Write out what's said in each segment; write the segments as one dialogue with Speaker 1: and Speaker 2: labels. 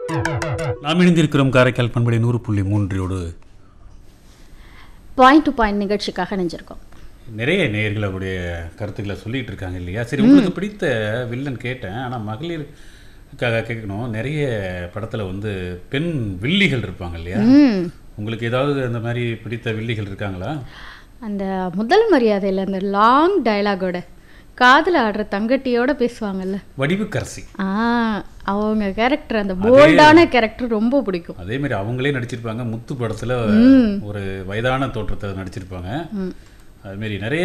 Speaker 1: நாம் இணைந்திருக்கிறோம் காரைக்கால் பண்படை நூறு புள்ளி மூன்றோடு
Speaker 2: பாயிண்ட் டு பாயிண்ட் நிகழ்ச்சிக்காக நினைஞ்சிருக்கோம்
Speaker 1: நிறைய நேயர்கள் அவருடைய கருத்துக்களை சொல்லிட்டு இருக்காங்க இல்லையா சரி உங்களுக்கு பிடித்த வில்லன் கேட்டேன் ஆனால் மகளிருக்காக கேட்கணும் நிறைய படத்தில் வந்து பெண் வில்லிகள் இருப்பாங்க இல்லையா
Speaker 2: ம்
Speaker 1: உங்களுக்கு ஏதாவது அந்த மாதிரி பிடித்த வில்லிகள் இருக்காங்களா
Speaker 2: அந்த முதல் மரியாதையில் அந்த லாங் டயலாகோட காதில் ஆடுற தங்கட்டியோட பேசுவாங்கல்ல
Speaker 1: வடிவுக்கரசி
Speaker 2: ஆ அவங்க கேரக்டர் அந்த போல்டான கேரக்டர் ரொம்ப பிடிக்கும்
Speaker 1: அதே மாதிரி அவங்களே நடிச்சிருப்பாங்க முத்து படத்துல ஒரு வயதான தோற்றத்தை நடிச்சிருப்பாங்க அது மாதிரி நிறைய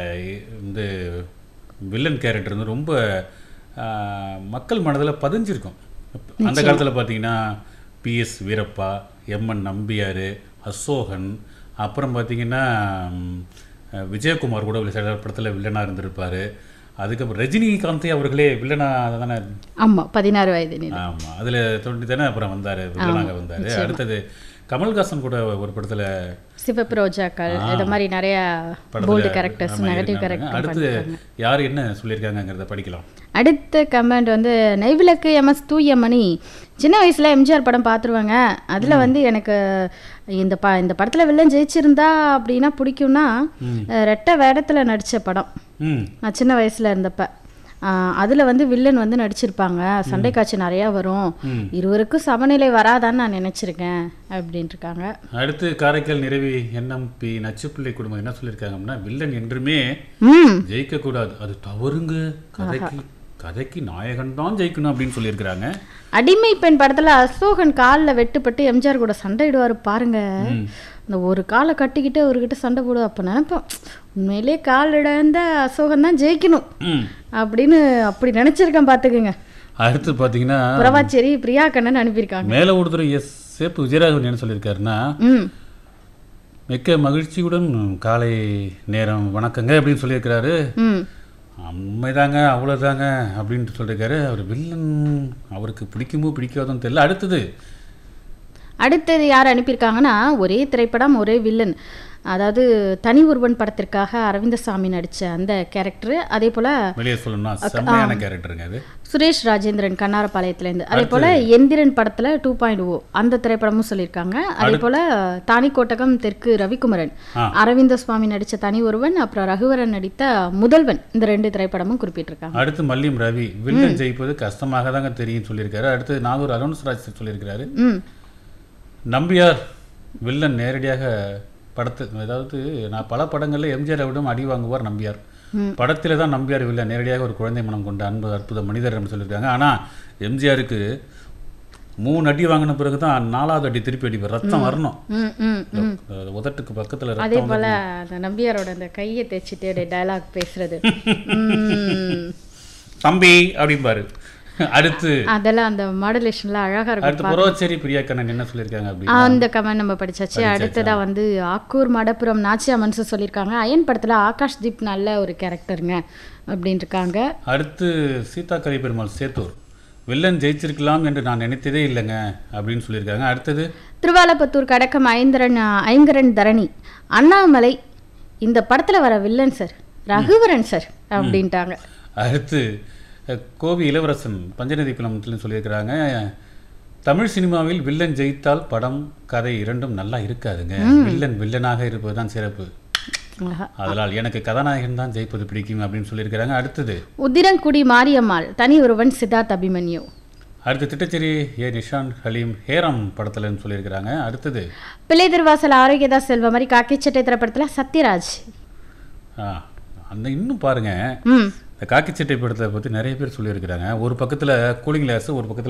Speaker 1: இந்த வில்லன் கேரக்டர் வந்து ரொம்ப ஆ, மக்கள் மனதில் பதிஞ்சிருக்கும் அந்த காலத்தில் பார்த்தீங்கன்னா பிஎஸ் வீரப்பா எம்என் நம்பியார் அசோகன் அப்புறம் பார்த்தீங்கன்னா ம், விஜயகுமார் கூட ஒரு சில படத்தில் வில்லனாக இருந்திருப்பார் அதுக்கப்புறம் ரஜினிகாந்தே அவர்களே வில்லனாக தானே
Speaker 2: ஆமா பதினாறு வயது நிலை
Speaker 1: ஆமா அதுல தோண்டி தானே அப்புறம் வந்தாரு வில்லனாக வந்தாரு அடுத்தது கமல்ஹாசன் கூட ஒரு படத்துல
Speaker 2: சிவப்பு ரோஜாக்கள் இது மாதிரி நிறைய
Speaker 1: படத்துல
Speaker 2: போல்டு கேரக்டர்ஸ்
Speaker 1: ஆமா,
Speaker 2: நெகட்டிவ்
Speaker 1: இருந்தாங்க.
Speaker 2: கேரக்டர்
Speaker 1: அடுத்து யார் என்ன சொல்லியிருக்காங்கங்கிறத படிக்கலாம்
Speaker 2: அடுத்த கமெண்ட் வந்து நெய்விளக்கு எம்எஸ் தூயமணி சின்ன வயசுல எம்ஜிஆர் படம் பார்த்துருவாங்க அதுல வந்து எனக்கு இந்த ப இந்த படத்துல வில்லன் ஜெயிச்சிருந்தா அப்படின்னா பிடிக்கும்னா அஹ், ரெட்டை வேடத்துல நடிச்ச படம்
Speaker 1: ம்
Speaker 2: நான் சின்ன வயசுல இருந்தப்ப ஆஹ் அதுல வந்து வில்லன் வந்து நடிச்சிருப்பாங்க சண்டை காட்சி நிறையா வரும்
Speaker 1: ம்.
Speaker 2: இருவருக்கும் சமநிலை வராதான்னு நான் நினைச்சிருக்கேன் அப்படின்ட்டு இருக்காங்க
Speaker 1: அடுத்து காரைக்கால் நிறைவி என்எம்பி நச்சுப்பிள்ளை குடும்பம் என்ன சொல்லியிருக்காங்க அப்படின்னா வில்லன் என்றுமே
Speaker 2: ம்
Speaker 1: ஜெயிக்க கூடாது அது தவறுங்க கதைக்கு கதைக்கு நாயகன் தான் ஜெயிக்கணும் அப்படின்னு சொல்லியிருக்கிறாங்க
Speaker 2: அடிமை பெண் படத்துல அசோகன் காலில் வெட்டுப்பட்டு எம்ஜிஆர் கூட சண்டையிடுவாரு பாருங்க இந்த ஒரு காலை கட்டிக்கிட்டு அவர்கிட்ட சண்டை போடுவோம் அப்போ நினைப்போம் உண்மையிலே கால் இழந்த அசோகன் தான் ஜெயிக்கணும்
Speaker 1: ம்
Speaker 2: அப்படின்னு அப்படி நினைச்சிருக்கேன் பார்த்துக்குங்க
Speaker 1: அடுத்து பார்த்தீங்கன்னா
Speaker 2: புறவாச்சேரி பிரியா கண்ணன் அனுப்பியிருக்காங்க
Speaker 1: மேலே ஒருத்தர் எஸ் சேப்பு விஜயராகவன் என்ன சொல்லியிருக்காருன்னா
Speaker 2: ம்
Speaker 1: மிக்க மகிழ்ச்சியுடன் காலை நேரம் வணக்கங்க அப்படின்னு சொல்லியிருக்கிறாரு
Speaker 2: ம்
Speaker 1: உண்மைதாங்க அவ்வளோதாங்க அப்படின்ட்டு சொல்லியிருக்காரு அவர் வில்லன் அவருக்கு பிடிக்குமோ பிடிக்காதோன்னு தெரியல அடுத்தது
Speaker 2: அடுத்தது யார் அனுப்பியிருக்காங்கன்னா ஒரே திரைப்படம் ஒரே வில்லன் அதாவது தனி ஒருவன் படத்திற்காக அரவிந்தசாமி நடித்த அந்த கேரக்டர் அதே போல்
Speaker 1: வெளியே சொல்லணும்னா செம்மையான கேரக்டருங்க அது
Speaker 2: சுரேஷ் ராஜேந்திரன் கண்ணாரப்பாளையத்துலேருந்து அதே போல் எந்திரன் படத்தில் டூ பாயிண்ட் ஓ அந்த திரைப்படமும் சொல்லியிருக்காங்க அதே போல் தானிக்கோட்டகம் தெற்கு ரவிக்குமரன்
Speaker 1: ஆ.
Speaker 2: அரவிந்த சுவாமி நடித்த தனி ஒருவன் அப்புறம் ரகுவரன் நடித்த முதல்வன் இந்த ரெண்டு திரைப்படமும் குறிப்பிட்டிருக்காங்க
Speaker 1: அடுத்து மல்லியம் ரவி வில்லன் ஜெயிப்பது கஷ்டமாக தாங்க தெரியும் சொல்லியிருக்காரு அடுத்து நாகூர் அலோன்ஸ் ராஜ் சொல்லியிருக்கிறாரு
Speaker 2: ம்
Speaker 1: நம்பியார் வில்லன் நேரடியாக படத்து அதாவது நான் பல படங்களில் எம்ஜிஆரை விட அடி வாங்குவார் நம்பியார் படத்தில் தான் நம்பியார் வில்லன் நேரடியாக ஒரு குழந்தை மனம் கொண்ட அன்பு அற்புத மனிதர் அப்படின்னு சொல்லியிருக்காங்க ஆனால் எம்ஜிஆருக்கு மூணு அடி வாங்கின பிறகு தான் நாலாவது அடி திருப்பி அடிப்பார் ரத்தம் வரணும்
Speaker 2: ம் ம் ம்
Speaker 1: அஹ் உதட்டுக்கு பக்கத்தில்
Speaker 2: அதே
Speaker 1: ரத்தம்
Speaker 2: போல அந்த நம்பியாரோட அந்த கையை தேய்ச்சிட்டு அப்படியே டயலாக் பேசுறது ம்.
Speaker 1: தம்பி அப்படிம்பாரு அடுத்து
Speaker 2: அதெல்லாம் அந்த மாடுலேஷன்ல அழகா இருக்கும்
Speaker 1: அடுத்து புறவச்சேரி பிரியா கண்ணன் என்ன சொல்லியிருக்காங்க அப்படி
Speaker 2: அந்த கமெண்ட் நம்ம படிச்சாச்சு அடுத்ததா வந்து ஆக்கூர் மடப்புரம் நாச்சியா மனசு சொல்லியிருக்காங்க அயன் படத்துல ஆகாஷ் தீப் நல்ல ஒரு கேரக்டருங்க அப்படின்னு இருக்காங்க
Speaker 1: அடுத்து சீதா கலை பெருமாள் சேத்தூர் வில்லன் ஜெயிச்சிருக்கலாம் என்று நான் நினைத்ததே இல்லைங்க அப்படின்னு சொல்லியிருக்காங்க அடுத்தது
Speaker 2: திருவாலப்பத்தூர் கடக்கம் ஐந்தரன் ஐங்கரன் தரணி அண்ணாமலை இந்த படத்துல வர வில்லன் சார் ரகுவரன் சார் அப்படின்ட்டாங்க
Speaker 1: அடுத்து அஹ், கோவி இளவரசன் பஞ்சநதி பிலமத்தில் சொல்லியிருக்கிறாங்க தமிழ் சினிமாவில் வில்லன் ஜெயித்தால் படம் கதை இரண்டும் நல்லா இருக்காதுங்க வில்லன் வில்லனாக இருப்பதுதான் சிறப்பு
Speaker 2: ஆஹா.
Speaker 1: அதனால் எனக்கு கதாநாயகன் தான் ஜெயிப்பது பிடிக்கும் அப்படின்னு சொல்லியிருக்கிறாங்க அடுத்தது
Speaker 2: உதிரங்குடி மாரியம்மாள் தனி ஒருவன் சித்தார்த் அபிமன்யு
Speaker 1: அடுத்து திட்டச்சேரி ஏ நிஷான் ஹலீம் ஹேரம் படத்துலன்னு சொல்லியிருக்கிறாங்க அடுத்தது
Speaker 2: பிள்ளை திருவாசல் ஆரோக்கியதாஸ் செல்வ மாதிரி காக்கிச்சட்டை திரைப்படத்துல சத்யராஜ்
Speaker 1: ஆ, அந்த இன்னும் பாருங்க
Speaker 2: ம்
Speaker 1: இந்த காக்கி சட்டை படத்தை பற்றி நிறைய பேர் சொல்லியிருக்கிறாங்க ஒரு பக்கத்தில் கூலிங் கிளாஸ் ஒரு பக்கத்தில்